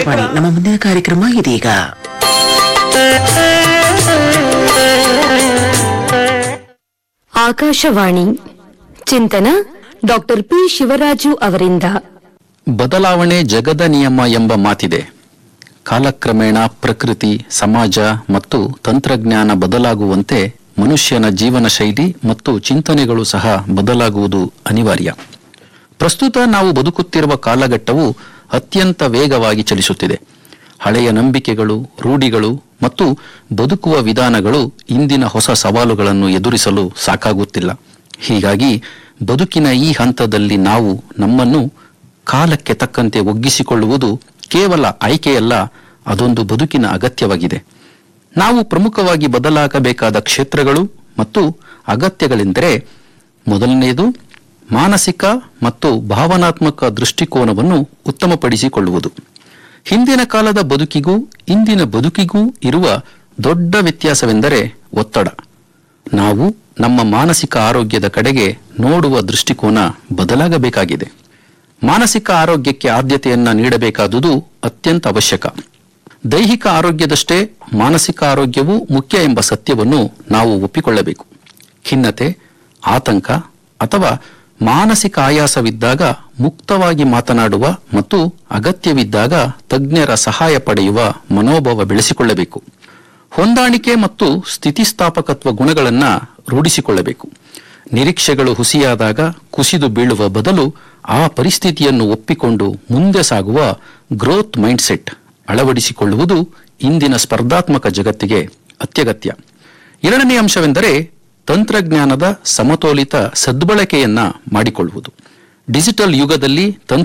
ಆಕಾಶವಾಣಿ ನಮ್ಮ ಮುಂದಿನ ಕಾರ್ಯಕ್ರಮ ಇದೀಗ ಆಕಾಶವಾಣಿ ಚಿಂತನ ಡಾಕ್ಟರ್ ಪಿ ಶಿವರಾಜು ಅವರಿಂದ ಬದಲಾವಣೆ ಜಗದ ನಿಯಮ ಎಂಬ ಮಾತಿದೆ ಕಾಲಕ್ರಮೇಣ ಪ್ರಕೃತಿ ಸಮಾಜ ಮತ್ತು ತಂತ್ರಜ್ಞಾನ ಬದಲಾಗುವಂತೆ ಮನುಷ್ಯನ ಜೀವನ ಶೈಲಿ ಮತ್ತು ಚಿಂತನೆಗಳು ಸಹ ಬದಲಾಗುವುದು ಅನಿವಾರ್ಯ ಪ್ರಸ್ತುತ ನಾವು ಬದುಕುತ್ತಿರುವ ಕಾಲಘಟ್ಟವು ಅತ್ಯಂತ ವೇಗವಾಗಿ ಚಲಿಸುತ್ತಿದೆ ಹಳೆಯ ನಂಬಿಕೆಗಳು ರೂಢಿಗಳು ಮತ್ತು ಬದುಕುವ ವಿಧಾನಗಳು ಇಂದಿನ ಹೊಸ ಸವಾಲುಗಳನ್ನು ಎದುರಿಸಲು ಸಾಕಾಗುತ್ತಿಲ್ಲ ಹೀಗಾಗಿ ಬದುಕಿನ ಈ ಹಂತದಲ್ಲಿ ನಾವು ನಮ್ಮನ್ನು ಕಾಲಕ್ಕೆ ತಕ್ಕಂತೆ ಒಗ್ಗಿಸಿಕೊಳ್ಳುವುದು ಕೇವಲ ಆಯ್ಕೆಯಲ್ಲ ಅದೊಂದು ಬದುಕಿನ ಅಗತ್ಯವಾಗಿದೆ ನಾವು ಪ್ರಮುಖವಾಗಿ ಬದಲಾಗಬೇಕಾದ ಕ್ಷೇತ್ರಗಳು ಮತ್ತು ಅಗತ್ಯಗಳೆಂದರೆ ಮೊದಲನೆಯದು ಮಾನಸಿಕ ಮತ್ತು ಭಾವನಾತ್ಮಕ ದೃಷ್ಟಿಕೋನವನ್ನು ಉತ್ತಮಪಡಿಸಿಕೊಳ್ಳುವುದು ಹಿಂದಿನ ಕಾಲದ ಬದುಕಿಗೂ ಇಂದಿನ ಬದುಕಿಗೂ ಇರುವ ದೊಡ್ಡ ವ್ಯತ್ಯಾಸವೆಂದರೆ ಒತ್ತಡ ನಾವು ನಮ್ಮ ಮಾನಸಿಕ ಆರೋಗ್ಯದ ಕಡೆಗೆ ನೋಡುವ ದೃಷ್ಟಿಕೋನ ಬದಲಾಗಬೇಕಾಗಿದೆ ಮಾನಸಿಕ ಆರೋಗ್ಯಕ್ಕೆ ಆದ್ಯತೆಯನ್ನ ನೀಡಬೇಕಾದುದು ಅತ್ಯಂತ ಅವಶ್ಯಕ ದೈಹಿಕ ಆರೋಗ್ಯದಷ್ಟೇ ಮಾನಸಿಕ ಆರೋಗ್ಯವೂ ಮುಖ್ಯ ಎಂಬ ಸತ್ಯವನ್ನು ನಾವು ಒಪ್ಪಿಕೊಳ್ಳಬೇಕು ಖಿನ್ನತೆ ಆತಂಕ ಅಥವಾ ಮಾನಸಿಕ ಆಯಾಸವಿದ್ದಾಗ ಮುಕ್ತವಾಗಿ ಮಾತನಾಡುವ ಮತ್ತು ಅಗತ್ಯವಿದ್ದಾಗ ತಜ್ಞರ ಸಹಾಯ ಪಡೆಯುವ ಮನೋಭಾವ ಬೆಳೆಸಿಕೊಳ್ಳಬೇಕು ಹೊಂದಾಣಿಕೆ ಮತ್ತು ಸ್ಥಿತಿಸ್ಥಾಪಕತ್ವ ಗುಣಗಳನ್ನ ರೂಢಿಸಿಕೊಳ್ಳಬೇಕು ನಿರೀಕ್ಷೆಗಳು ಹುಸಿಯಾದಾಗ ಕುಸಿದು ಬೀಳುವ ಬದಲು ಆ ಪರಿಸ್ಥಿತಿಯನ್ನು ಒಪ್ಪಿಕೊಂಡು ಮುಂದೆ ಸಾಗುವ ಗ್ರೋತ್ ಮೈಂಡ್ಸೆಟ್ ಅಳವಡಿಸಿಕೊಳ್ಳುವುದು ಇಂದಿನ ಸ್ಪರ್ಧಾತ್ಮಕ ಜಗತ್ತಿಗೆ ಅತ್ಯಗತ್ಯ ಎರಡನೇ ಅಂಶವೆಂದರೆ ತಂತ್ರಜ್ಞಾನದ ಸಮತೋಲಿತ ಸದ್ಬಳಕೆಯನ್ನ ಮಾಡಿಕೊಳ್ಳುವುದು ಡಿಜಿಟಲ್ ಯುಗದಲ್ಲಿ ತಂತ್ರ